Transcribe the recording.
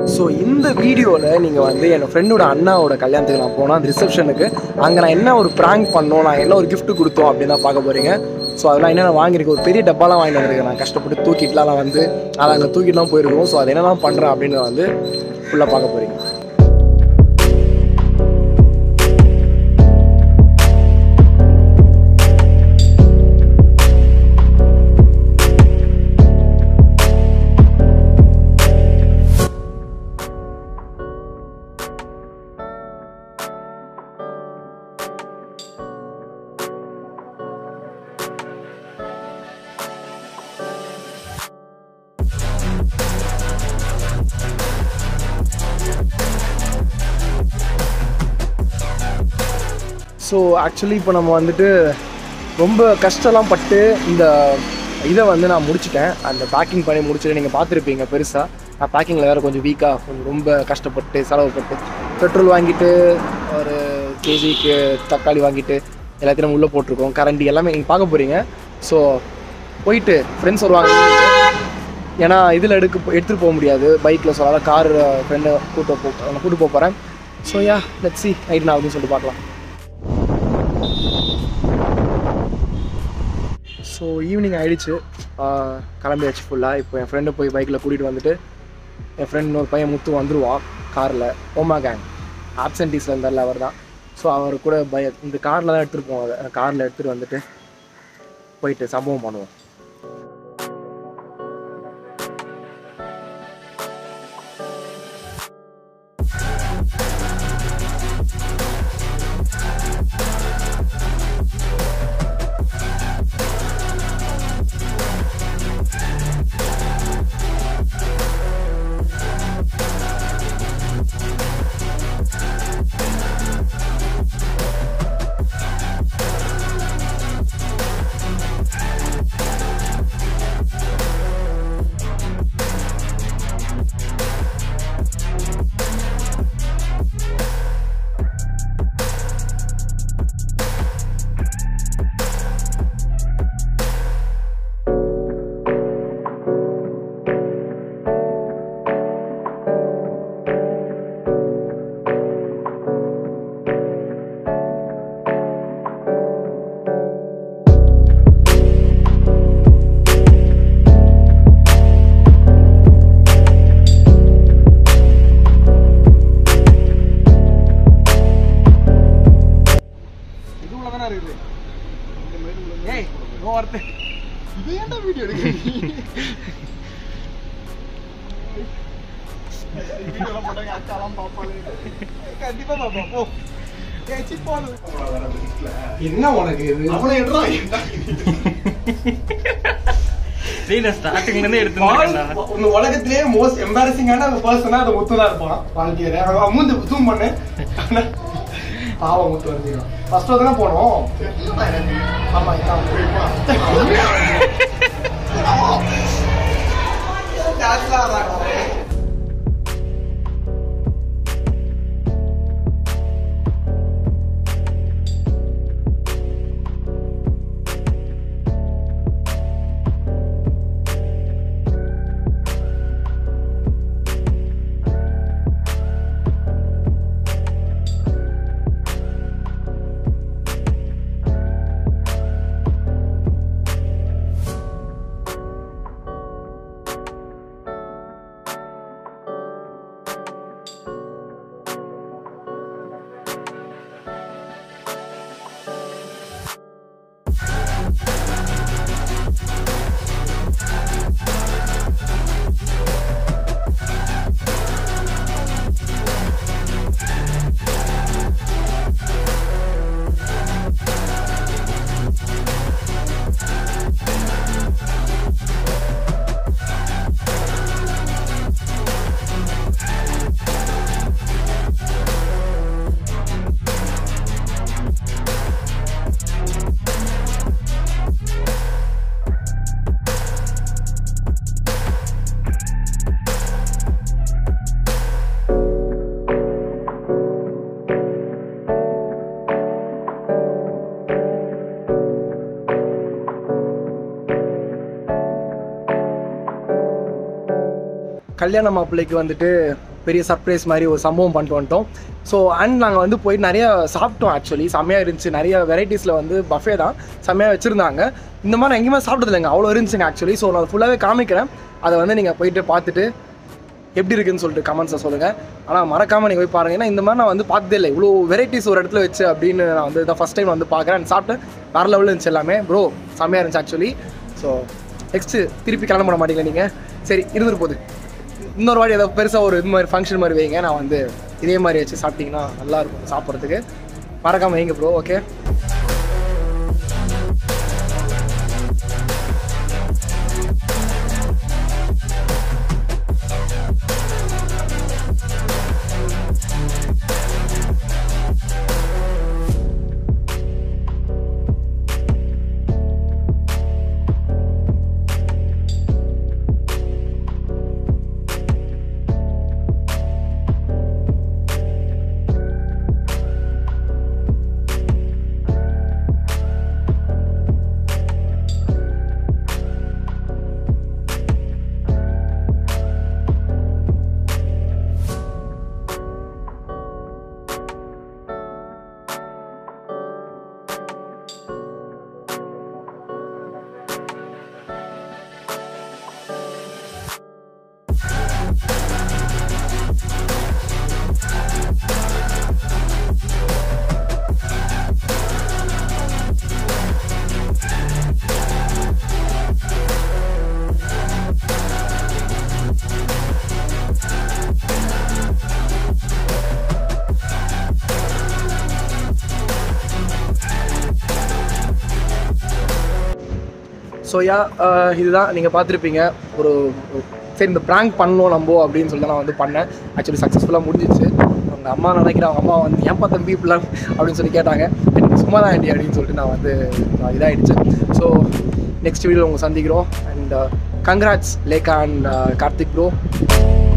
so இந்த வீடியோவில் நீங்கள் வந்து என் ஃப்ரெண்டோட அண்ணாவோட கல்யாணத்துக்கு நான் போனால் அந்த ரிசப்ஷனுக்கு அங்கே நான் என்ன ஒரு ப்ராங்க் பண்ணோம் நான் என்ன ஒரு gift கொடுத்தோம் அப்படின்னு தான் பார்க்க போகிறீங்க ஸோ அதெல்லாம் என்னென்ன வாங்கியிருக்கேன் ஒரு பெரிய டப்பாலாம் வாங்கிட்டு வந்திருக்கேன் நான் கஷ்டப்பட்டு தூக்கிட்டுலாம் வந்து அதை அங்கே தூக்கிட்டுலாம் போயிருக்கோம் ஸோ அது என்னெல்லாம் பண்ணுறேன் அப்படின்னு வந்து ஃபுல்லாக பார்க்க போகிறீங்க ஸோ ஆக்சுவலி இப்போ நம்ம வந்துட்டு ரொம்ப கஷ்டம்லாம் பட்டு இந்த இதை வந்து நான் முடிச்சிட்டேன் அந்த பேக்கிங் பண்ணி முடிச்சுட்டு நீங்கள் பார்த்துருப்பீங்க பெருசாக நான் பேக்கிங்கில் வேறு கொஞ்சம் வீக்காக கொஞ்சம் ரொம்ப கஷ்டப்பட்டு செலவுப்பட்டு பெட்ரோல் வாங்கிட்டு ஒரு கேஜிக்கு தக்காளி வாங்கிட்டு எல்லாத்தையும் நம்ம உள்ளே போட்டிருக்கோம் கரண்டி எல்லாமே நீங்கள் பார்க்க போகிறீங்க ஸோ போயிட்டு ஃப்ரெண்ட்ஸ் வருவாங்க ஏன்னா இதில் எடுக்க எடுத்துகிட்டு போக முடியாது பைக்கில் சொல்லாத கார் ஃப்ரெண்டை கூட்டு போ கூட்டு போக போகிறேன் so yeah let see night நான் அப்படின்னு சொல்லிட்டு பார்க்கலாம் ஸோ ஈவினிங் ஆயிடுச்சு ஆஹ் கிளம்பியாச்சு ஃபுல்லாக இப்போ என் ஃப்ரெண்டை போய் பைக்கில் கூட்டிகிட்டு வந்துட்டு என் ஃப்ரெண்ட் இன்னொரு பையன் முத்து வந்துருவான் காரில் ஓமா கேங் ஆப்சன்டீஸில் இருந்தார்ல அவர் தான் ஸோ அவர் கூட பய இந்த காரில் தான் எடுத்துகிட்டு போவோம் அதை காரில் எடுத்துகிட்டு வந்துட்டு போயிட்டு சம்பவம் பண்ணுவோம் இதுக்குள்ள தானே இருக்குது இந்த மாதிரி உள்ள ஏய் நோ வார்த்தை இது ஏன்டா வீடியோ எடுக்கிறீங்க வீடியோலாம் போட்டாங்க அக்காலாம் பாப்பாளே கண்டிப்பா பாப்பா போ ஏய் சிப்பானு என்ன உனக்கு இது அவனை எடுறா ஏன்டா டேய் நான் ஸ்டார்டிங்ல இருந்தே எடுத்துட்டேன்டா இந்த உலகத்திலேயே மோஸ்ட் எம்பாரசிங்கான அந்த பர்சனா அந்த முத்து தான் இருப்பான் வாழ்க்கையில அவன் மூந்து ஜூம் பண்ணு ஆனா, பாவம் முத்து வந்து ஃபர்ஸ்ட் தானே போனோம் ஆமா இதான் போய்ப்பா கல்யாண மாப்பிள்ளைக்கு வந்துட்டு பெரிய சர்ப்ரைஸ் மாதிரி ஒரு சம்பவம் பண்ணிட்டு வந்துட்டோம் ஸோ அண்ட் நாங்கள் வந்து போய் நிறைய சாப்பிட்டோம் ஆக்சுவலி செம்மையாக இருந்துச்சு நிறைய வெரைட்டிஸில் வந்து பஃபே தான் செம்மையாக வச்சுருந்தாங்க இந்த மாதிரி நான் எங்கேயுமே சாப்பிட்டது இல்லைங்க அவ்வளோ இருந்துச்சுங்க ஆக்சுவலி ஸோ நான் ஃபுல்லாகவே காமிக்கிறேன் அதை வந்து நீங்கள் போயிட்டு பார்த்துட்டு எப்படி இருக்குன்னு சொல்லிட்டு கமெண்ட்ஸை சொல்லுங்கள் ஆனால் மறக்காமல் நீங்கள் போய் பாருங்க ஏன்னா இந்த மாதிரி நான் வந்து பார்த்ததே இல்லை இவ்வளோ வெரைட்டிஸ் ஒரு இடத்துல வச்சு அப்படின்னு நான் வந்து இதான் ஃபஸ்ட் டைம் வந்து பார்க்குறேன் and சாப்பிட்டேன் வேறு லெவலில் இருந்துச்சு எல்லாமே ப்ரோ செம்மையாக இருந்துச்சு ஆக்சுவலி ஸோ நெக்ஸ்ட்டு திருப்பி கிளம்ப மாட்டீங்களா நீங்கள் சரி இருந்துட்டு போகுது இன்னொரு வாட்டி ஏதாவது பெருசாக ஒரு இது மாதிரி ஃபங்க்ஷன் மாதிரி வைங்க நான் வந்து இதே மாதிரி வச்சு சாப்பிட்டீங்கன்னா நல்லா இருக்கும் சாப்பிட்றதுக்கு மறக்காமல் வைங்க ப்ரோ ஓகே ஸோ யா இதுதான் நீங்கள் பார்த்துருப்பீங்க ஒரு ஒரு- சரி இந்த ப்ராங்க் பண்ணணும் நம்ம அப்படின்னு சொல்லி நான் வந்து பண்ணேன் ஆக்சுவலி சக்ஸஸ்ஃபுல்லாக முடிஞ்சிச்சு அவங்க அம்மா நினைக்கிறேன் அவங்க அம்மா வந்து ஏன் பார்த்தா பீப்புளாம் அப்படின்னு சொல்லி கேட்டாங்க எனக்கு சும்மா தான் ஆண்டி அப்படின்னு சொல்லிட்டு நான் வந்து நான் இதாகிடுச்சு ஸோ நெக்ஸ்ட் வீடியோ உங்களை சந்திக்கிறோம் and congrats Lekha and Karthik bro